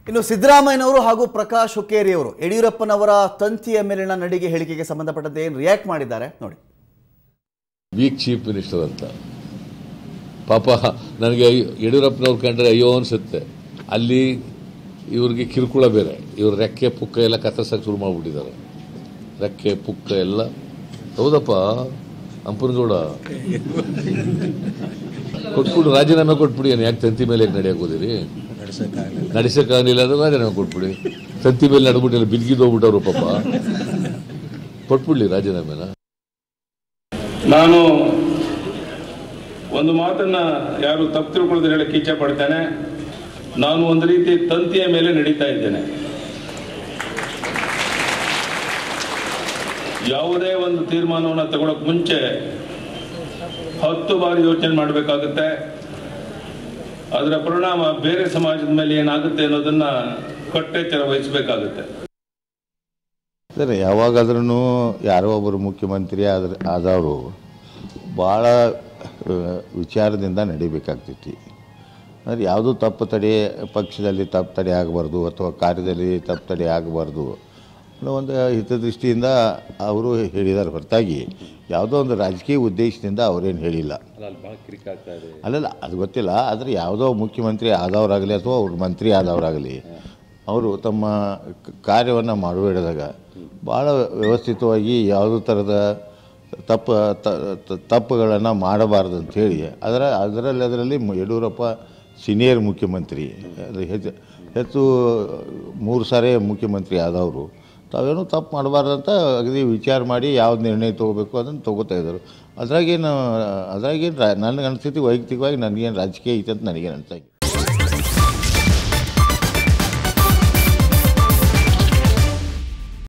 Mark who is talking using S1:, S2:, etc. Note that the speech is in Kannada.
S1: ಇನ್ನು ಸಿದ್ದರಾಮಯ್ಯನವರು ಹಾಗೂ ಪ್ರಕಾಶ್ ಹುಕ್ಕೇರಿ ಅವರು ಯಡಿಯೂರಪ್ಪನವರ ತಂತಿಯ ಮೇಲಿನ ನಡಿಗೆ ಹೇಳಿಕೆಗೆ ಸಂಬಂಧಪಟ್ಟಂತೆ ಏನು ರಿಯಾಕ್ಟ್ ಮಾಡಿದ್ದಾರೆ ನೋಡಿ
S2: ವೀಕ್ ಚೀಫ್ ಮಿನಿಸ್ಟರ್ ಅಂತ ಪಾಪ ನನಗೆ ಅಯ್ಯೋ- ಯಡಿಯೂರಪ್ಪನವ್ರು ಕಂಡ್ರೆ ಅಯ್ಯೋ ಅನಿಸುತ್ತೆ ಅಲ್ಲಿ ಇವ್ರಿಗೆ ಕಿರುಕುಳ ಬೇರೆ ಇವ್ರ ರೆಕ್ಕೆ ಪುಕ್ಕ ಎಲ್ಲ ಕತ್ತರಿಸಕ್ಕೆ ಶುರು ಮಾಡಿಬಿಟ್ಟಿದ್ದಾರೆ ರೆಕ್ಕೆ ಪುಕ್ಕ ಎಲ್ಲ ಹೌದಪ್ಪ ಅಂಪನಗೌಡ ಕೊಟ್ಬಿಡು ರಾಜೀನಾಮೆ ಕೊಟ್ಬಿಡಿ ಏನು ಯಾಕೆ ತಂತಿ ಮೇಲೆ ಯಾಕೆ ನಡೆಯಕ್ಕೆ ಹೋದಿರಿ ನಡೆಸೋಕ್ಕಾಗಲಿಲ್ಲ ಅಂದ್ರೆ ರಾಜೀನಾಮೆ ಕೊಟ್ಬಿಡಿ ತಂತಿ ಮೇಲೆ ನಡ್ಬಿಟ್ಟಿಲ್ಲ ಬಿದ್ಗಿದ್ದೋಗ್ಬಿಟ್ಟವ್ರು ಪಾಪ ಕೊಟ್ಬಿಡ್ಲಿ ರಾಜೀನಾಮೆನ
S3: ನಾನು ಒಂದು ಮಾತನ್ನ ಯಾರು ತಪ್ಪು ತಿಳ್ಕೊಳ್ಳೋದು ಹೇಳಕ್ಕೆ ಇಚ್ಛೆ ಪಡ್ತೇನೆ ನಾನು ಒಂದು ರೀತಿ ತಂತಿಯ ಮೇಲೆ ನಡೀತಾ ಇದ್ದೇನೆ ಯಾವುದೇ ಒಂದು ತೀರ್ಮಾನವನ್ನು ತಗೊಳಕ್ ಮುಂಚೆ ಹತ್ತು ಬಾರಿ ಯೋಚನೆ ಮಾಡಬೇಕಾಗುತ್ತೆ ಅದರ ಪರಿಣಾಮ ಬೇರೆ ಸಮಾಜದ ಮೇಲೆ ಏನಾಗುತ್ತೆ ಅನ್ನೋದನ್ನ ಕಟ್ಟೆಚ್ಚರ ವಹಿಸಬೇಕಾಗುತ್ತೆ
S4: ಸರ್ ಯಾವಾಗಾದ್ರೂ ಯಾರೋ ಒಬ್ಬರು ಮುಖ್ಯಮಂತ್ರಿ ಆದ್ರ ಆದವರು ಭಾಳ ಆ, ವಿಚಾರದಿಂದ ನಡಿಬೇಕಾಗ್ತೈತಿ ಅಂದರೆ ಯಾವುದೂ ತಪ್ಪು ತಡೆ ಪಕ್ಷದಲ್ಲಿ ತಪ್ಪು ತಡೆ ಆಗಬಾರ್ದು ಅಥವಾ ಕಾರ್ಯದಲ್ಲಿ ತಪ್ಪು ತಡೆ ಆಗಬಾರ್ದು ಅನ್ನೋ ಒಂದು ಹಿತದೃಷ್ಟಿಯಿಂದ ಅವರು ಹೇಳಿದ್ದಾರೆ ಹೊರತಾಗಿ ಯಾವುದೋ ಒಂದು ರಾಜಕೀಯ ಉದ್ದೇಶದಿಂದ ಅವರೇನು ಹೇಳಿಲ್ಲ ಅಲ್ಲಲ್ಲ ಅದು ಗೊತ್ತಿಲ್ಲ ಆದರೆ ಯಾವುದೋ ಮುಖ್ಯಮಂತ್ರಿ ಆದವರಾಗಲಿ ಅಥವಾ ಅವ್ರ ಮಂತ್ರಿ ಆದವರಾಗಲಿ ಅವರು ತಮ್ಮ ಕಾರ್ಯವನ್ನು ಮಾಡುವಿಡಿದಾಗ ಭಾಳ ವ್ಯವಸ್ಥಿತವಾಗಿ ಯಾವುದೇ ಥರದ ತಪ್ಪು ತಪ್ಪುಗಳನ್ನು ಮಾಡಬಾರ್ದು ಅಂಥೇಳಿ ಅದರ ಅದರಲ್ಲಿ ಅದರಲ್ಲಿ ಮ- ಯಡಿಯೂರಪ್ಪ ಸೀನಿಯರ್ ಮುಖ್ಯಮಂತ್ರಿ ಅದು ಹೆಚ್ಚು ಹೆಚ್ಚು ಮೂರು ಸಾರಿ ಮುಖ್ಯಮಂತ್ರಿ ಆದವರು ತಾವೇನು ತಪ್ಪು ಮಾಡಬಾರ್ದಂತ ಅಗದಿ ವಿಚಾರ ಮಾಡಿ ಯಾವ್ದು ನಿರ್ಣಯ ತೊಗೋಬೇಕು ಅದನ್ನು ತೊಗೋತಾ ಇದ್ದರು ಅದ್ರಾಗೇನು ಅದ್ರಾಗೇನು ರಾ ನನಗೆ ಅನಿಸ್ತೈತಿ ವೈಯಕ್ತಿಕವಾಗಿ ನನಗೇನು ರಾಜಕೀಯ ಐತೆ ಅಂತ ನನಗೇನು ಅನ್ಸಾಗಿ